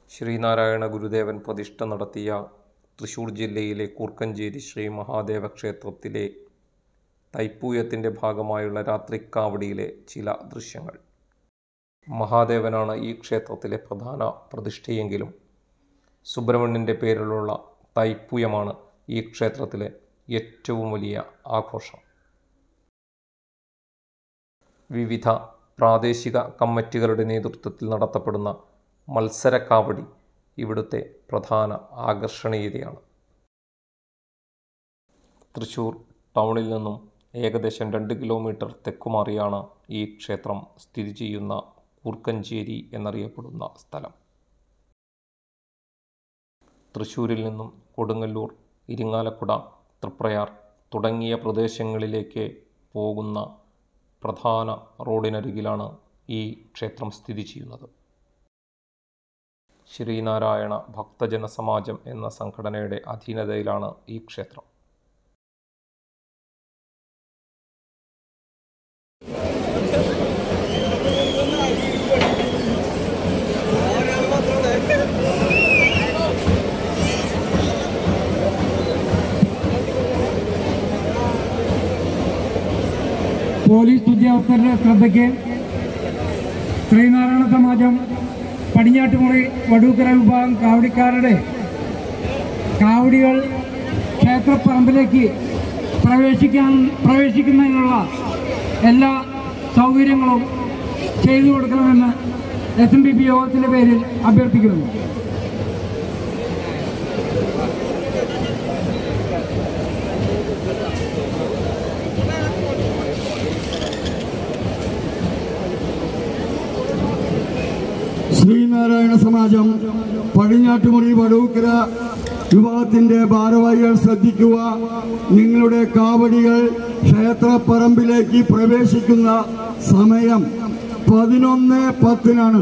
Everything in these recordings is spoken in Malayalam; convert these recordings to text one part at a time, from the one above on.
ശ്രീനാരായണ ഗുരുദേവൻ പ്രതിഷ്ഠ നടത്തിയ തൃശ്ശൂർ ജില്ലയിലെ കൂർക്കഞ്ചേരി ശ്രീ മഹാദേവ ക്ഷേത്രത്തിലെ തൈപ്പൂയത്തിൻ്റെ ഭാഗമായുള്ള രാത്രിക്കാവടിയിലെ ചില ദൃശ്യങ്ങൾ മഹാദേവനാണ് ഈ ക്ഷേത്രത്തിലെ പ്രധാന പ്രതിഷ്ഠയെങ്കിലും സുബ്രഹ്മണ്യൻ്റെ പേരിലുള്ള തൈപ്പൂയമാണ് ഈ ക്ഷേത്രത്തിലെ ഏറ്റവും വലിയ ആഘോഷം വിവിധ പ്രാദേശിക കമ്മിറ്റികളുടെ നേതൃത്വത്തിൽ നടത്തപ്പെടുന്ന മത്സരക്കാവടി ഇവിടുത്തെ പ്രധാന ആകർഷണീയതയാണ് തൃശ്ശൂർ ടൗണിൽ നിന്നും ഏകദേശം രണ്ട് കിലോമീറ്റർ തെക്കുമാറിയാണ് ഈ ക്ഷേത്രം സ്ഥിതി ചെയ്യുന്ന കൂർക്കഞ്ചേരി എന്നറിയപ്പെടുന്ന സ്ഥലം തൃശ്ശൂരിൽ നിന്നും കൊടുങ്ങല്ലൂർ ഇരിങ്ങാലക്കുട തൃപ്രയാർ തുടങ്ങിയ പ്രദേശങ്ങളിലേക്ക് പോകുന്ന പ്രധാന റോഡിനരികിലാണ് ഈ ക്ഷേത്രം സ്ഥിതി ചെയ്യുന്നത് ശ്രീനാരായണ ഭക്തജന സമാജം എന്ന സംഘടനയുടെ അധീനതയിലാണ് ഈ ക്ഷേത്രം പോലീസ് ഉദ്യോഗസ്ഥരുടെ ശ്രദ്ധയ്ക്ക് ശ്രീനാരായണ സമാജം പടിഞ്ഞാട്ടുമുറി വടൂക്കര വിഭാഗം കാവടിക്കാരുടെ കാവടികൾ ക്ഷേത്രപ്പറമ്പിലേക്ക് പ്രവേശിക്കാൻ പ്രവേശിക്കുന്നതിനുള്ള എല്ലാ സൗകര്യങ്ങളും ചെയ്തു കൊടുക്കണമെന്ന് എസ് എൻ ഡി പി യോഗത്തിൻ്റെ പേരിൽ അഭ്യർത്ഥിക്കുന്നു ശ്രീനാരായണ സമാജം പടിഞ്ഞാട്ടുമുറി വടൂക്കര വിഭാഗത്തിന്റെ ഭാരവാഹികൾ ശ്രദ്ധിക്കുക നിങ്ങളുടെ കാവടികൾ ക്ഷേത്രപ്പറമ്പിലേക്ക് പ്രവേശിക്കുന്ന സമയം പതിനൊന്ന് പത്തിനാണ്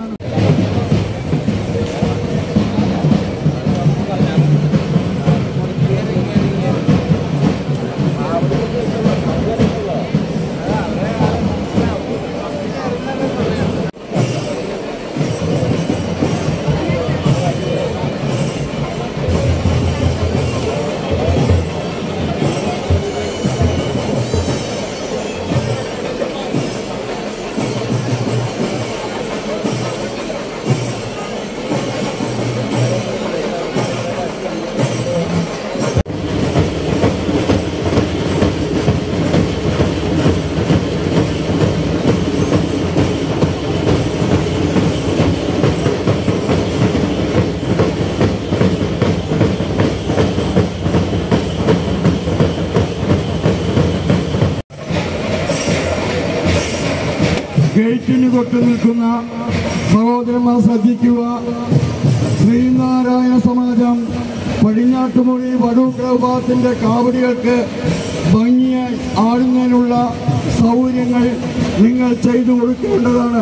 ഗേറ്റിന് തൊട്ട് നിൽക്കുന്ന സഹോദരന്മാർ ശ്രദ്ധിക്കുക ശ്രീനാരായണ സമാജം പടിഞ്ഞാട്ടുമൊഴി വടൂക്കര വിഭാഗത്തിന്റെ കാവടികൾക്ക് ഭംഗിയായി ആടുന്നതിനുള്ള സൗകര്യങ്ങൾ നിങ്ങൾ ചെയ്തു കൊടുക്കേണ്ടതാണ്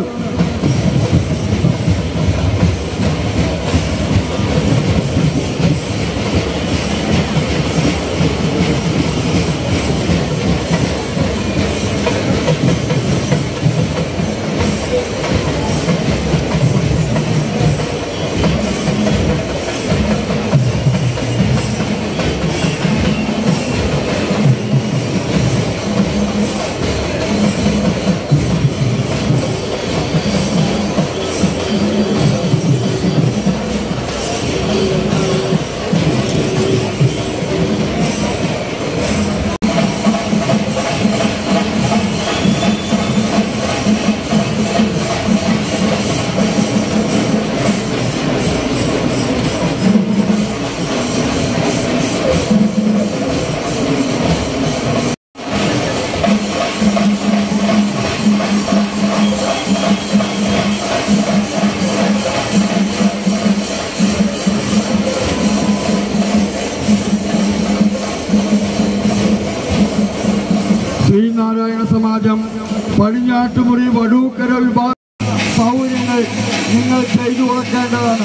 ശ്രീനാരായണ സമാജം പടിഞ്ഞാട്ടുമുറി വടൂക്കര വിഭാഗ സൗകര്യങ്ങൾ നിങ്ങൾ ചെയ്തു കൊടുക്കേണ്ടതാണ്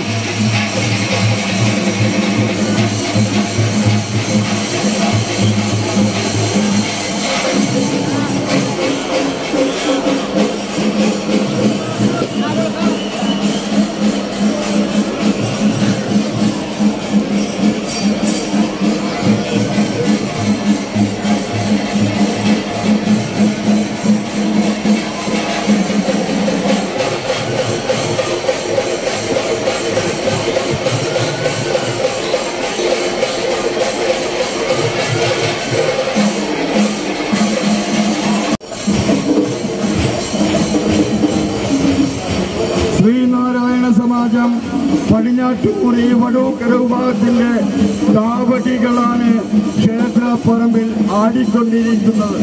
സമാജം പടിഞ്ഞാറ്റുമുറി വടൂക്കര വിഭാഗത്തിന്റെ കാവടികളാണ് ക്ഷേത്രപ്പറമ്പിൽ ആടിക്കൊണ്ടിരിക്കുന്നത്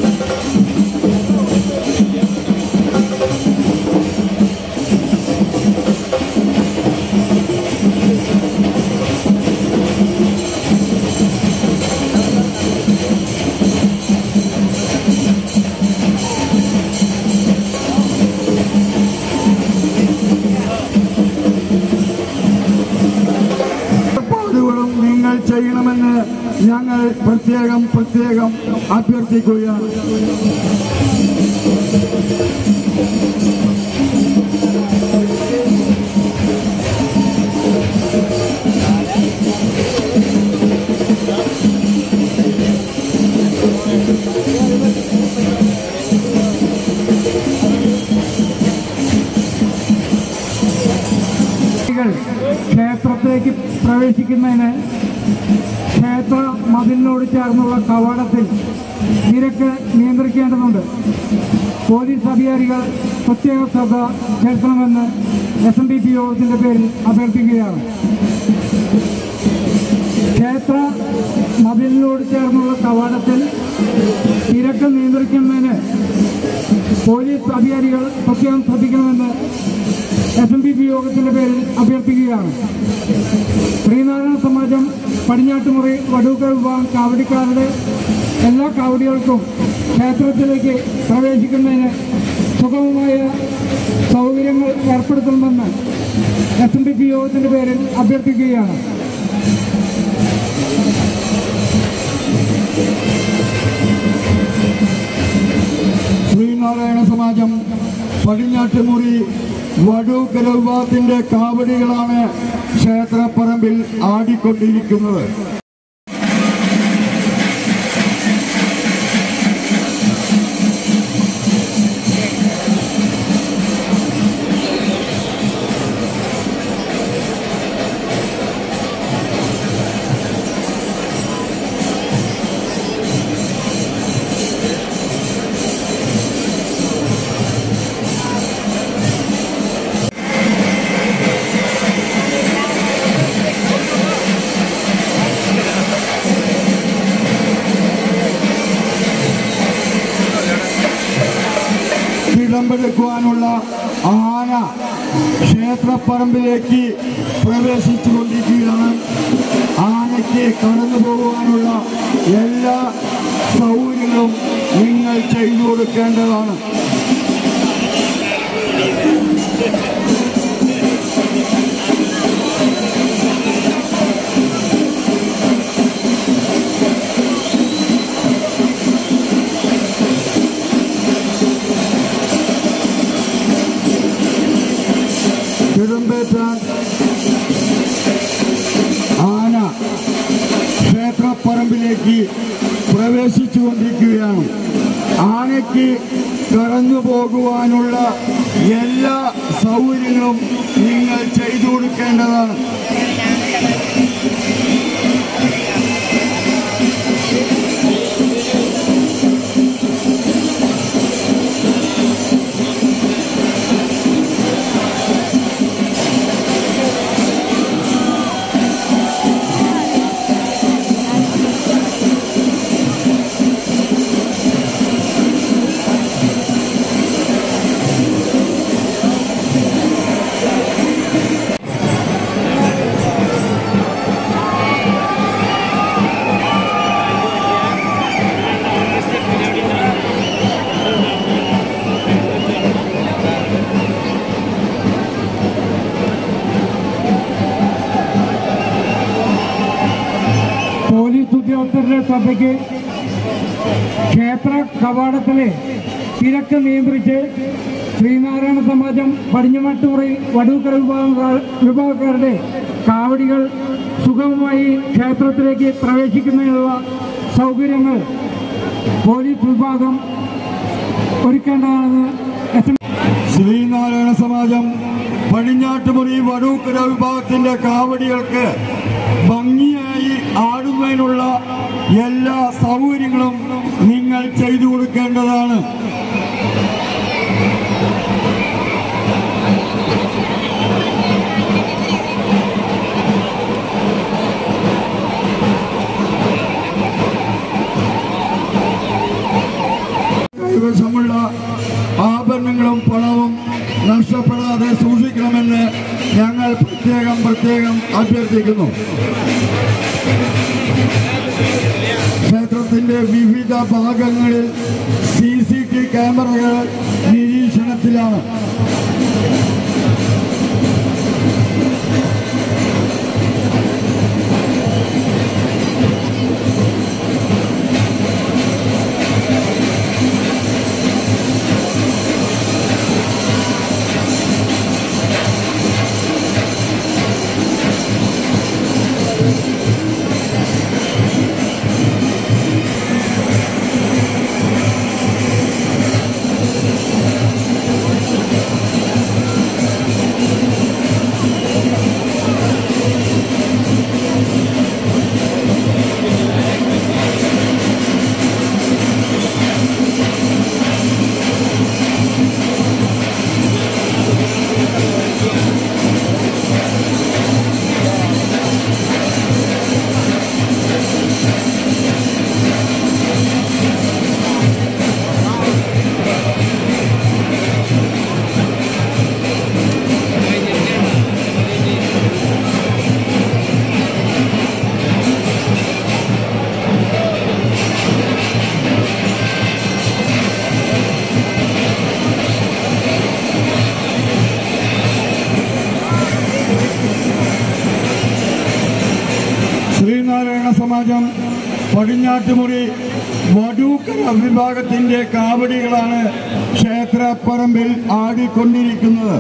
ഏർപ്പാടുകളും നിങ്ങൾ ചെയ്യണമെന്ന് ഞങ്ങൾ പ്രത്യേകം പ്രത്യേകം അഭ്യർത്ഥിക്കുകയാണ് കൾ ക്ഷേത്രത്തിലേക്ക് പ്രവേശിക്കുന്നതിന് ക്ഷേത്ര മതിലിനോട് ചേർന്നുള്ള കവാടത്തിൽ നിരക്ക് നിയന്ത്രിക്കേണ്ടതുണ്ട് പോലീസ് അധികാരികൾ പ്രത്യേക ശ്രദ്ധ ചെലുത്തണമെന്ന് എസ് എൻ ഡി പി യോഗത്തിന്റെ പേരിൽ അഭ്യർത്ഥിക്കുകയാണ് ക്ഷേത്ര മതിലിനോട് ചേർന്നുള്ള കവാടത്തിൽ നിരക്ക് നിയന്ത്രിക്കുന്നതിന് പോലീസ് അധികാരികൾ പ്രത്യേകം ശ്രദ്ധിക്കണമെന്ന് എസ് എൻ ഡി പി യോഗത്തിന്റെ പേരിൽ അഭ്യർത്ഥിക്കുകയാണ് ശ്രീനാരായണ സമാജം പടിഞ്ഞാട്ടുമുറി വടൂക്കര വിഭാഗം കാവടിക്കാരുടെ എല്ലാ കാവടികൾക്കും ക്ഷേത്രത്തിലേക്ക് പ്രവേശിക്കുന്നതിന് സുഗമമായ സൗകര്യങ്ങൾ ഏർപ്പെടുത്തണമെന്ന് എസ് എൻ ഡി പി യോഗത്തിന്റെ പേരിൽ അഭ്യർത്ഥിക്കുകയാണ് ശ്രീനാരായണ സമാജം പടിഞ്ഞാറ്റുമുറി വടൂക്കര വിഭാഗത്തിന്റെ കാവടികളാണ് ക്ഷേത്രപ്പറമ്പിൽ ആടിക്കൊണ്ടിരിക്കുന്നത് തിടമ്പെടുക്കുവാനുള്ള ആന ക്ഷേത്രപ്പറമ്പിലേക്ക് പ്രവേശിച്ചുകൊണ്ടിരിക്കുകയാണ് ആനയ്ക്ക് കടന്നു പോകുവാനുള്ള എല്ലാ സൗകര്യങ്ങളും നിങ്ങൾ ചെയ്തു കൊടുക്കേണ്ടതാണ് തിരുമ്പേറ്റാൻ ആന ക്ഷേത്രപ്പറമ്പിലേക്ക് പ്രവേശിച്ചുകൊണ്ടിരിക്കുകയാണ് ആനയ്ക്ക് കടന്നു പോകുവാനുള്ള എല്ലാ സൗകര്യങ്ങളും നിങ്ങൾ ചെയ്തു കൊടുക്കേണ്ടതാണ് പോലീസ് ഉദ്യോഗസ്ഥരുടെ ശ്രദ്ധയ്ക്ക് ക്ഷേത്ര കവാടത്തിലെ തിരക്ക് നിയന്ത്രിച്ച് ശ്രീനാരായണ സമാജം പടിഞ്ഞമാട്ടുമുറി വടൂക്കര വിഭാഗ വിഭാഗക്കാരുടെ കാവടികൾ സുഗമമായി ക്ഷേത്രത്തിലേക്ക് പ്രവേശിക്കുന്നതിനുള്ള സൗകര്യങ്ങൾ പോലീസ് വിഭാഗം ഒരുക്കേണ്ടതാണെന്ന് എസ് എം ശ്രീനാരായണ സമാജം പടിഞ്ഞാട്ടുമുറി വടൂക്കര വിഭാഗത്തിന്റെ കാവടികൾക്ക് ഭംഗിയായി ആടുന്നതിനുള്ള എല്ലാ സൗകര്യങ്ങളും നിങ്ങൾ ചെയ്തു കൊടുക്കേണ്ടതാണ് സാമഗ്രികളും പണവും നഷ്ടപ്പെടാതെ സൂക്ഷിക്കണമെന്ന് ഞങ്ങൾ പ്രത്യേകം പ്രത്യേകം അഭ്യർത്ഥിക്കുന്നു ക്ഷേത്രത്തിന്റെ വിവിധ ഭാഗങ്ങളിൽ സി സി ടി ക്യാമറകൾ നിരീക്ഷണത്തിലാണ് ശ്രീനാരായണ സമാജം പടിഞ്ഞാറ്റുമുറി വടൂക്കര വിഭാഗത്തിന്റെ കാവടികളാണ് ക്ഷേത്രപ്പറമ്പിൽ ആടിക്കൊണ്ടിരിക്കുന്നത്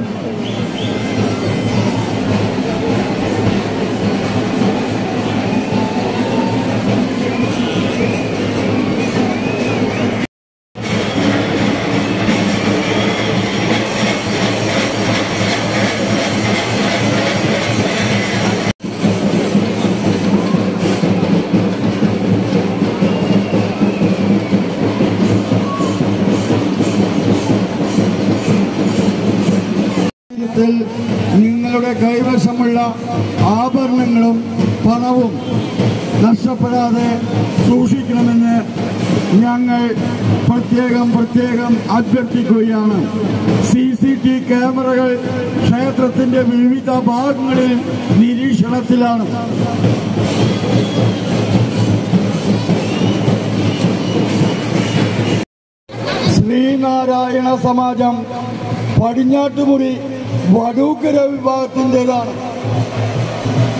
ത്തിൽ നിങ്ങളുടെ കൈവശമുള്ള ആഭരണങ്ങളും പണവും നഷ്ടപ്പെടാതെ സൂക്ഷിക്കണമെന്ന് ഞങ്ങൾ പ്രത്യേകം പ്രത്യേകം അഭ്യർത്ഥിക്കുകയാണ് സി സി ടി ക്യാമറകൾ ക്ഷേത്രത്തിന്റെ വിവിധ ഭാഗങ്ങളിൽ നിരീക്ഷണത്തിലാണ് ശ്രീനാരായണ സമാജം പടിഞ്ഞാട്ടുമുറി വടൂക്കര വിഭാഗത്തിൻ്റെതാണ്